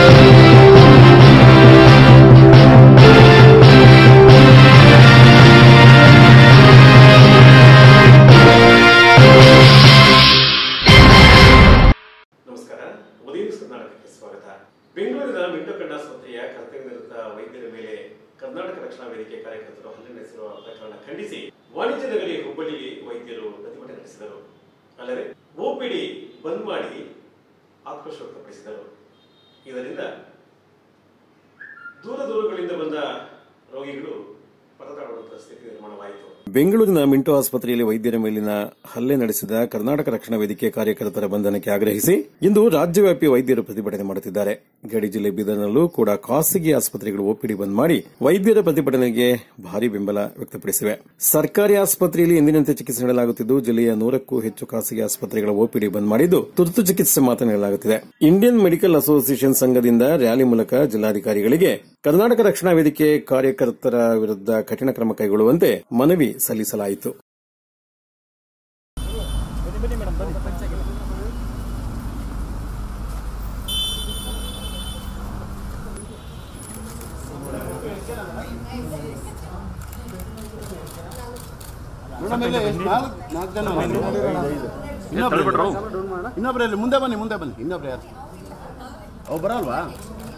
ನಮಸ್ಕಾರ ಉದಯ ನ್ಯೂಸ್ ಕರ್ನಾಟಕಕ್ಕೆ ಸ್ವಾಗತ ಬೆಂಗಳೂರಿನ ಮಿಂಟೋ ಕಣ್ಣಾಸ್ಪತ್ರೆಯ ಕರ್ತವ್ಯನಿರತ ವೈದ್ಯರ ಮೇಲೆ ಕರ್ನಾಟಕ ರಕ್ಷಣಾ ವೇದಿಕೆ ಕಾರ್ಯಕರ್ತರು ಹಲ್ಲೆ ನಡೆಸಿರುವ ಪ್ರಕರಣ ಖಂಡಿಸಿ ವಾಣಿಜ್ಯ ನಗರಿ ಹುಬ್ಬಳ್ಳಿಗೆ ವೈದ್ಯರು ಪ್ರತಿಭಟನೆ ನಡೆಸಿದರು ಅಲ್ಲದೆ ಓಪಿಡಿ ಬಂದ್ ಮಾಡಿ ಆಕ್ರೋಶ ವ್ಯಕ್ತಪಡಿಸಿದರು ಇದರಿಂದ ದೂರ ದೂರಗಳಿಂದ ಬಂದ ರೋಗಿಗಳು ಪರದಾಡುವಂತಹ ಸ್ಥಿತಿ ನಿರ್ಮಾಣವಾಯಿತು ಬೆಂಗಳೂರಿನ ಮಿಂಟೋ ಆಸ್ಪತ್ರೆಯಲ್ಲಿ ವೈದ್ಯರ ಮೇಲಿನ ಹಲ್ಲೆ ನಡೆಸಿದ ಕರ್ನಾಟಕ ರಕ್ಷಣಾ ವೇದಿಕೆ ಕಾರ್ಯಕರ್ತರ ಬಂಧನಕ್ಕೆ ಆಗ್ರಹಿಸಿ ಇಂದು ರಾಜ್ಯವ್ಯಾಪಿ ವೈದ್ಯರು ಪ್ರತಿಭಟನೆ ಮಾಡುತ್ತಿದ್ದಾರೆ ಗಡಿ ಜಿಲ್ಲೆ ಬೀದರ್ನಲ್ಲೂ ಕೂಡ ಖಾಸಗಿ ಆಸ್ಪತ್ರೆಗಳು ಒಪಿಡಿ ಬಂದ್ ಮಾಡಿ ವೈದ್ಯರ ಪ್ರತಿಭಟನೆಗೆ ಭಾರಿ ಬೆಂಬಲ ವ್ಯಕ್ತಪಡಿಸಿವೆ ಸರ್ಕಾರಿ ಆಸ್ಪತ್ರೆಯಲ್ಲಿ ಎಂದಿನಂತೆ ಚಿಕಿತ್ಸೆ ನೀಡಲಾಗುತ್ತಿದ್ದು ಜಿಲ್ಲೆಯ ನೂರಕ್ಕೂ ಹೆಚ್ಚು ಖಾಸಗಿ ಆಸ್ಪತ್ರೆಗಳ ಒಪಿಡಿ ಬಂದ್ ಮಾಡಿದ್ದು ತುರ್ತು ಚಿಕಿತ್ಸೆ ಮಾತ್ರ ನೀಡಲಾಗುತ್ತಿದೆ ಇಂಡಿಯನ್ ಮೆಡಿಕಲ್ ಅಸೋಸಿಯೇಷನ್ ಸಂಘದಿಂದ ರ್ಯಾಲಿ ಮೂಲಕ ಜಿಲ್ಲಾಧಿಕಾರಿಗಳಿಗೆ ಕರ್ನಾಟಕ ರಕ್ಷಣಾ ವೇದಿಕೆ ಕಾರ್ಯಕರ್ತರ ವಿರುದ್ಧ ಕಠಿಣ ಕ್ರಮ ಕೈಗೊಳ್ಳುವಂತೆ ಮನವಿ ಸಲ್ಲಿಸಲಾಯಿತು ಮೇಡಮ್ ಇಲ್ಲಿ ನಾಲ್ಕು ನಾಲ್ಕು ಜನ ಇನ್ನೊಬ್ರು ಇನ್ನೊಬ್ರು ಇಲ್ಲಿ ಮುಂದೆ ಬನ್ನಿ ಮುಂದೆ ಬನ್ನಿ ಇನ್ನೊಬ್ರು ಯಾರು ಅವು ಬರಲ್ವಾ